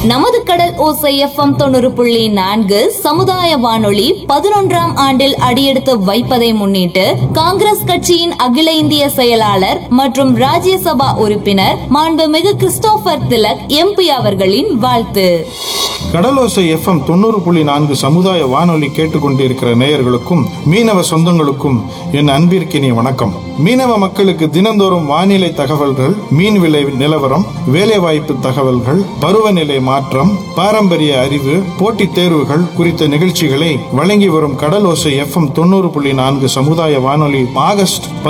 நமது கடல் ஓசை எஃப்எம் தொண்ணூறு புள்ளி நான்கு சமுதாய வானொலி பதினொன்றாம் ஆண்டில் அடியெடுத்து வைப்பதை முன்னிட்டு காங்கிரஸ் கட்சியின் அகில இந்திய செயலாளர் மற்றும் ராஜ்யசபா உறுப்பினர் மாண்புமிகு கிறிஸ்டோபர் திலக் எம்பி அவர்களின் வாழ்த்து கடலோசை எஃப்எம் தொண்ணூறு புள்ளி நான்கு சமுதாய வானொலி கேட்டுக்கொண்டிருக்கிற நேயர்களுக்கும் மீனவ சொந்தங்களுக்கும் என் அன்பிற்கினிய வணக்கம் மீனவ மக்களுக்கு தினந்தோறும் வானிலை தகவல்கள் மீன் விலை நிலவரம் வேலைவாய்ப்பு தகவல்கள் பருவநிலை மாற்றம் பாரம்பரிய அறிவு போட்டித் தேர்வுகள் குறித்த நிகழ்ச்சிகளை வழங்கி வரும் கடலோசை எஃப்எம் தொண்ணூறு புள்ளி நான்கு சமுதாய வானொலி ஆகஸ்ட்